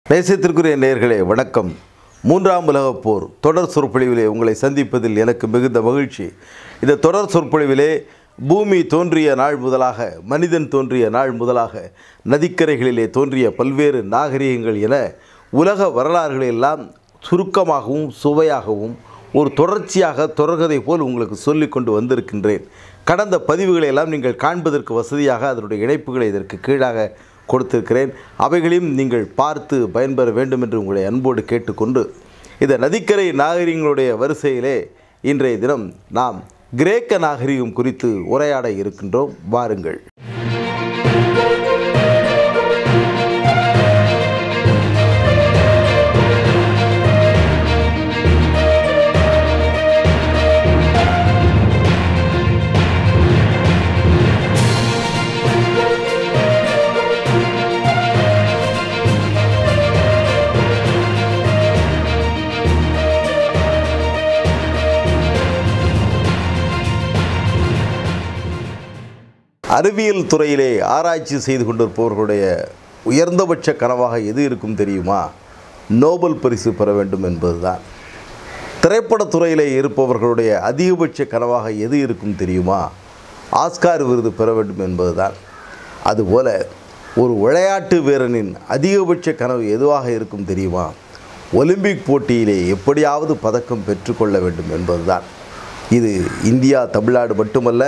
நேசத்திற்குரிய நேயர்களே வணக்கம் மூன்றாம் உலகப் போர் தொடர் சொற்பொழிவிலே உங்களை சந்திப்பதில் எனக்கு மிகுந்த மகிழ்ச்சி இந்த தொடர் சொற்பொழிவிலே பூமி தோன்றிய நாள் முதலாக மனிதன் தோன்றிய நாள் முதலாக நதிக்கரைகளிலே தோன்றிய பல்வேறு நாகரிகங்கள் என உலக வரலாறுகளை எல்லாம் சுருக்கமாகவும் சுவையாகவும் ஒரு தொடர்ச்சியாக தொடர்கதை போல் உங்களுக்கு சொல்லிக் கொண்டு வந்திருக்கின்றேன் கடந்த பதிவுகளை எல்லாம் நீங்கள் காண்பதற்கு வசதியாக அதனுடைய இணைப்புகளை இதற்கு கீழாக கொடுத்திருக்கிறேன் அவைகளையும் நீங்கள் பார்த்து பயன்பெற வேண்டும் என்று உங்களை அன்போடு கேட்டுக்கொண்டு இந்த நதிக்கரை நாகரிகங்களுடைய வரிசையிலே இன்றைய தினம் நாம் கிரேக்க நாகரிகம் குறித்து உரையாட இருக்கின்றோம் வாருங்கள் அறிவியல் துறையிலே ஆராய்ச்சி செய்து கொண்டிருப்பவர்களுடைய உயர்ந்தபட்ச கனவாக எது இருக்கும் தெரியுமா நோபல் பரிசு பெற வேண்டும் என்பதுதான் திரைப்படத் துறையிலே இருப்பவர்களுடைய அதிகபட்ச கனவாக எது இருக்கும் தெரியுமா ஆஸ்கார் விருது பெற வேண்டும் என்பதுதான் அதுபோல ஒரு விளையாட்டு வீரனின் அதிகபட்ச கனவு எதுவாக இருக்கும் தெரியுமா ஒலிம்பிக் போட்டியிலே எப்படியாவது பதக்கம் பெற்றுக்கொள்ள வேண்டும் என்பதுதான் இது இந்தியா தமிழ்நாடு மட்டுமல்ல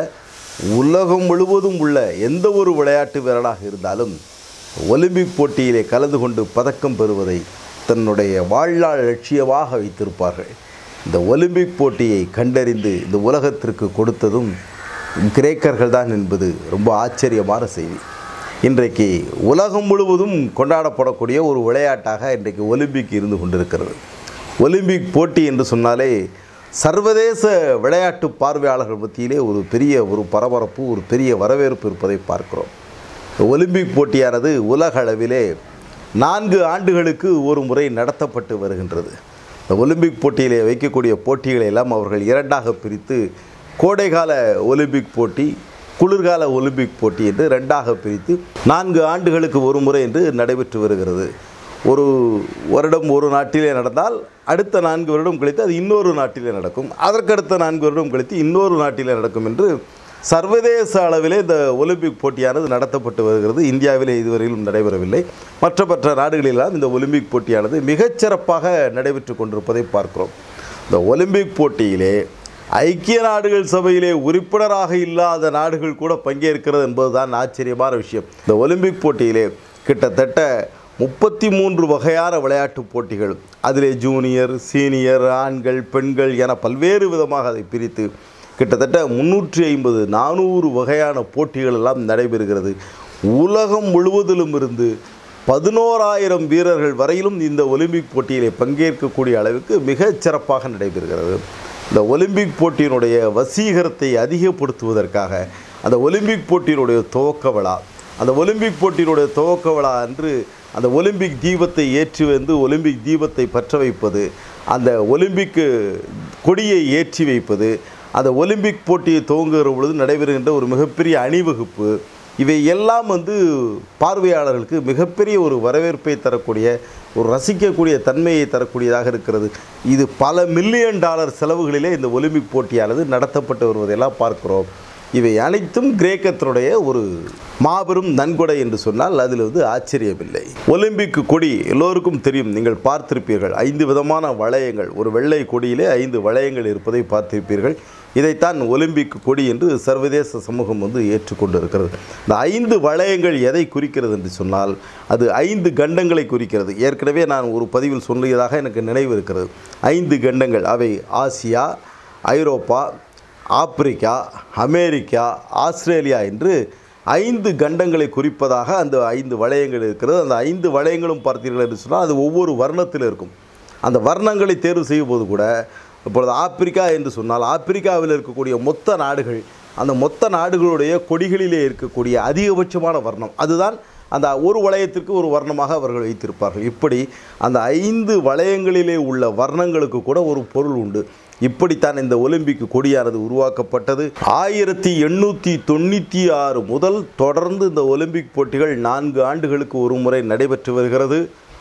உலகம் முழுவதும் உள்ள எந்த ஒரு விளையாட்டு வீரராக இருந்தாலும் ஒலிம்பிக் போட்டியிலே கலந்து கொண்டு பதக்கம் பெறுவதை தன்னுடைய வாழ்நாள் லட்சியமாக வைத்திருப்பார்கள் இந்த ஒலிம்பிக் போட்டியை கண்டறிந்து இந்த உலகத்திற்கு கொடுத்ததும் கிரேக்கர்கள் தான் என்பது ரொம்ப ஆச்சரியமான செய்தி இன்றைக்கு உலகம் முழுவதும் கொண்டாடப்படக்கூடிய ஒரு விளையாட்டாக இன்றைக்கு ஒலிம்பிக் இருந்து கொண்டிருக்கிறது ஒலிம்பிக் போட்டி என்று சொன்னாலே சர்வதேச விளையாட்டு பார்வையாளர்கள் மத்தியிலே ஒரு பெரிய ஒரு பரபரப்பு ஒரு பெரிய வரவேற்பு இருப்பதை பார்க்கிறோம் ஒலிம்பிக் போட்டியானது உலக அளவிலே நான்கு ஆண்டுகளுக்கு ஒரு முறை நடத்தப்பட்டு வருகின்றது இந்த ஒலிம்பிக் போட்டியிலே வைக்கக்கூடிய போட்டிகளை எல்லாம் அவர்கள் இரண்டாக பிரித்து கோடைகால ஒலிம்பிக் போட்டி குளிர்கால ஒலிம்பிக் போட்டி என்று ரெண்டாக பிரித்து நான்கு ஆண்டுகளுக்கு ஒரு முறை என்று நடைபெற்று வருகிறது ஒரு வருடம் ஒரு நாட்டிலே நடந்தால் அடுத்த நான்கு வருடம் கழித்து அது இன்னொரு நாட்டிலே நடக்கும் அதற்கடுத்த நான்கு வருடம் கழித்து இன்னொரு நாட்டிலே நடக்கும் என்று சர்வதேச அளவிலே இந்த ஒலிம்பிக் போட்டியானது நடத்தப்பட்டு வருகிறது இந்தியாவிலே இதுவரையிலும் நடைபெறவில்லை மற்ற மற்ற நாடுகளிலெல்லாம் இந்த ஒலிம்பிக் போட்டியானது மிகச்சிறப்பாக நடைபெற்று கொண்டிருப்பதை பார்க்கிறோம் இந்த ஒலிம்பிக் போட்டியிலே ஐக்கிய நாடுகள் சபையிலே உறுப்பினராக இல்லாத நாடுகள் கூட பங்கேற்கிறது என்பதுதான் ஆச்சரியமான விஷயம் இந்த ஒலிம்பிக் போட்டியிலே கிட்டத்தட்ட முப்பத்தி மூன்று வகையான விளையாட்டுப் போட்டிகள் அதிலே ஜூனியர் சீனியர் ஆண்கள் பெண்கள் என பல்வேறு விதமாக அதை பிரித்து கிட்டத்தட்ட முன்னூற்றி ஐம்பது நானூறு வகையான போட்டிகள் எல்லாம் நடைபெறுகிறது உலகம் முழுவதிலும் இருந்து பதினோராயிரம் வீரர்கள் வரையிலும் இந்த ஒலிம்பிக் போட்டியிலே பங்கேற்கக்கூடிய அளவுக்கு மிகச் சிறப்பாக நடைபெறுகிறது இந்த ஒலிம்பிக் போட்டியினுடைய வசீகரத்தை அதிகப்படுத்துவதற்காக அந்த ஒலிம்பிக் போட்டியினுடைய துவக்க விழா அந்த ஒலிம்பிக் போட்டியினுடைய துவக்க விழா அன்று அந்த ஒலிம்பிக் தீபத்தை ஏற்றி வந்து ஒலிம்பிக் தீபத்தை பற்ற வைப்பது அந்த ஒலிம்பிக்கு கொடியை ஏற்றி வைப்பது அந்த ஒலிம்பிக் போட்டியை துவங்குகிற பொழுது நடைபெறுகின்ற ஒரு மிகப்பெரிய அணிவகுப்பு இவை எல்லாம் வந்து பார்வையாளர்களுக்கு மிகப்பெரிய ஒரு வரவேற்பை தரக்கூடிய ஒரு ரசிக்கக்கூடிய தன்மையை தரக்கூடியதாக இருக்கிறது இது பல மில்லியன் டாலர் செலவுகளிலே இந்த ஒலிம்பிக் போட்டியானது நடத்தப்பட்டு வருவதையெல்லாம் பார்க்கிறோம் இவை அனைத்தும் கிரேக்கத்தினுடைய ஒரு மாபெரும் நன்கொடை என்று சொன்னால் அதில் வந்து ஆச்சரியமில்லை ஒலிம்பிக் கொடி எல்லோருக்கும் தெரியும் நீங்கள் பார்த்திருப்பீர்கள் ஐந்து விதமான வளையங்கள் ஒரு வெள்ளை கொடியிலே ஐந்து வளையங்கள் இருப்பதை பார்த்திருப்பீர்கள் இதைத்தான் ஒலிம்பிக் கொடி என்று சர்வதேச சமூகம் வந்து ஏற்றுக்கொண்டு இருக்கிறது இந்த ஐந்து வளையங்கள் எதை குறிக்கிறது என்று சொன்னால் அது ஐந்து கண்டங்களை குறிக்கிறது ஏற்கனவே நான் ஒரு பதிவில் சொல்லியதாக எனக்கு நினைவு இருக்கிறது ஐந்து கண்டங்கள் அவை ஆசியா ஐரோப்பா ஆப்பிரிக்கா அமெரிக்கா ஆஸ்திரேலியா என்று ஐந்து கண்டங்களை குறிப்பதாக அந்த ஐந்து வளையங்கள் இருக்கிறது அந்த ஐந்து வளையங்களும் பார்த்தீர்கள் என்று சொன்னால் அது ஒவ்வொரு வர்ணத்தில் இருக்கும் அந்த வர்ணங்களை தேர்வு செய்யும் போது கூட இப்பொழுது ஆப்பிரிக்கா என்று சொன்னால் ஆப்பிரிக்காவில் இருக்கக்கூடிய மொத்த நாடுகள் அந்த மொத்த நாடுகளுடைய கொடிகளிலே இருக்கக்கூடிய அதிகபட்சமான வர்ணம் அதுதான் அந்த ஒரு வளையத்திற்கு ஒரு வர்ணமாக அவர்கள் வைத்திருப்பார்கள் இப்படி அந்த ஐந்து வளையங்களிலே உள்ள வர்ணங்களுக்கு கூட ஒரு பொருள் உண்டு இப்படித்தான் இந்த ஒலிம்பிக் கொடியானது உருவாக்கப்பட்டது ஆயிரத்தி எண்ணூற்றி தொண்ணூற்றி ஆறு முதல் தொடர்ந்து இந்த ஒலிம்பிக் போட்டிகள் நான்கு ஆண்டுகளுக்கு ஒரு முறை நடைபெற்று வருகிறது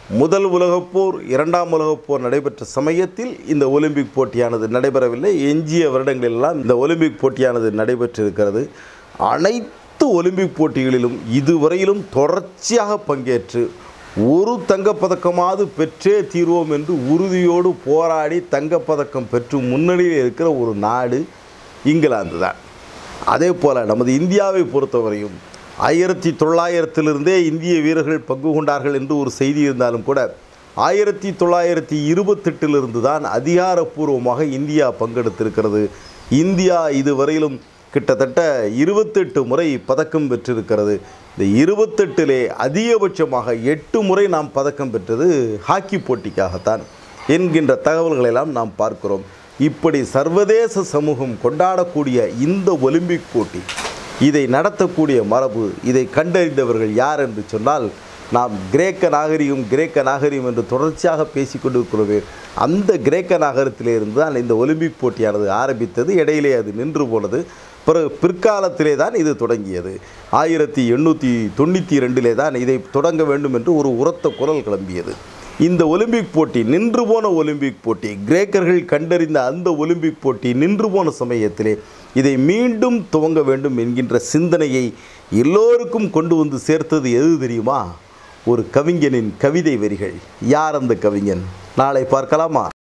முதல் உலகப் போர் இரண்டாம் உலகப் போர் நடைபெற்ற சமயத்தில் இந்த ஒலிம்பிக் போட்டியானது நடைபெறவில்லை எஞ்சிய வருடங்களெல்லாம் இந்த ஒலிம்பிக் போட்டியானது நடைபெற்றிருக்கிறது அனைத்து ஒலிம்பிக் போட்டிகளிலும் இதுவரையிலும் தொடர்ச்சியாக பங்கேற்று ஒரு தங்கப்பதக்கமாவது பெற்றே தீர்வோம் என்று உறுதியோடு போராடி தங்கப்பதக்கம் பெற்று முன்னணியில் இருக்கிற ஒரு நாடு இங்கிலாந்து தான் அதே போல் நமது இந்தியாவை பொறுத்தவரையும் ஆயிரத்தி தொள்ளாயிரத்திலிருந்தே இந்திய வீரர்கள் பங்கு கொண்டார்கள் என்று ஒரு செய்தி இருந்தாலும் கூட ஆயிரத்தி தொள்ளாயிரத்தி இருபத்தெட்டிலிருந்து தான் அதிகாரப்பூர்வமாக இந்தியா பங்கெடுத்திருக்கிறது இந்தியா இதுவரையிலும் கிட்டத்தட்ட இருபத்தெட்டு முறை பதக்கம் பெற்றிருக்கிறது இந்த இருபத்தெட்டிலே அதிகபட்சமாக எட்டு முறை நாம் பதக்கம் பெற்றது ஹாக்கி போட்டிக்காகத்தான் என்கின்ற தகவல்களெல்லாம் நாம் பார்க்கிறோம் இப்படி சர்வதேச சமூகம் கொண்டாடக்கூடிய இந்த ஒலிம்பிக் போட்டி இதை நடத்தக்கூடிய மரபு இதை கண்டறிந்தவர்கள் யார் என்று சொன்னால் நாம் கிரேக்க நாகரிகம் கிரேக்க நாகரிகம் என்று தொடர்ச்சியாக பேசிக்கொண்டிருக்கிறோமே அந்த கிரேக்க நாகரத்திலே இருந்து தான் இந்த ஒலிம்பிக் போட்டியானது ஆரம்பித்தது இடையிலே அது நின்று போனது பிறகு பிற்காலத்திலே தான் இது தொடங்கியது ஆயிரத்தி எண்ணூற்றி தொண்ணூற்றி ரெண்டிலே தான் இதை தொடங்க வேண்டும் என்று ஒரு உரத்த குரல் கிளம்பியது இந்த ஒலிம்பிக் போட்டி நின்று போன ஒலிம்பிக் போட்டி கிரேக்கர்கள் கண்டறிந்த அந்த ஒலிம்பிக் போட்டி நின்று போன சமயத்திலே இதை மீண்டும் துவங்க வேண்டும் என்கின்ற சிந்தனையை எல்லோருக்கும் கொண்டு வந்து சேர்த்தது எது தெரியுமா ஒரு கவிஞனின் கவிதை வரிகள் யார் அந்த கவிஞன் நாளை பார்க்கலாமா